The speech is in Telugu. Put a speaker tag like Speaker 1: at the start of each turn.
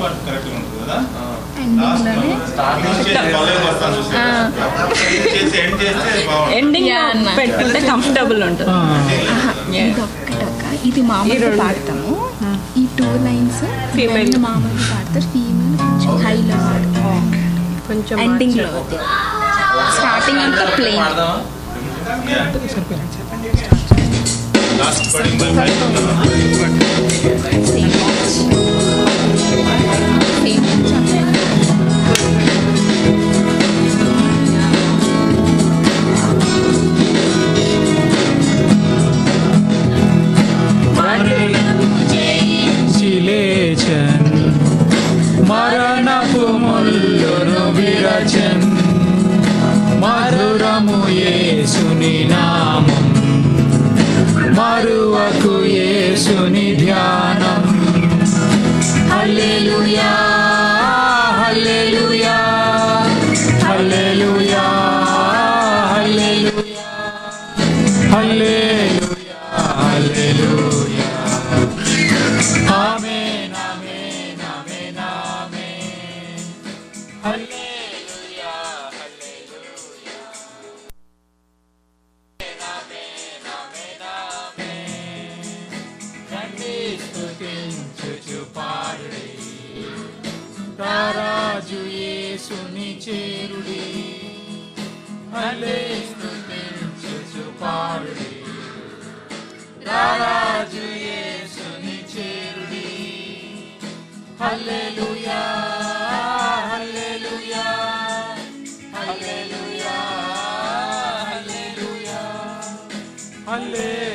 Speaker 1: పార్ట్ కరెక్ట్ ఉంటుంది కదా
Speaker 2: Ending లోనే
Speaker 1: లాస్ట్ చేసి మొదలైకి వస్తాను చూసారా? చేసి ఎండ్ చేస్తే బాగుంటుంది
Speaker 3: ఎండింగ్
Speaker 2: Yeah, అన్న.
Speaker 3: పెట్టుకుంటే కంఫర్టబుల్ ఉంటుంది
Speaker 2: ఇది ఒక్కటొక్క ఇది మామూలుగా పాడతాము ఈ టూ లైన్స్
Speaker 3: Female.
Speaker 2: ఫీమేల్ మామూలుగా పాడతారు ఫీమేల్ కొంచెం హైలో పాడతారు
Speaker 3: కొంచెం
Speaker 2: ఎండింగ్ లో స్టార్టింగ్ అంతా plain
Speaker 1: last padding by five
Speaker 2: same
Speaker 4: లేచన్ మరణపు ముల్లును విరచన్ మధురము యేసుని నామం మరువకు యేసుని ధ్యానం హల్లెలూయా హల్లెలూయా హల్లెలూయా హల్లెలూయా హల్లెలూయా హల్లెలూయా ఆమేన్ ఆమేన్ ఆమేన్ ఆమేన్ హల్లెలూయా హల్లెలూయా ఆమేన్ ఆమేన్ ఆమేన్ రండి స్తుతించుచు పాడుడి రారాజు యేసుని చేరుడి హల్లే స్తుతించుచు పాడుడి రారాజు యేసుని చేరుడి హల్లెలూయా హల్లెలూయా హల్లెలూయా హల్లెలూయా హల్లెలూయా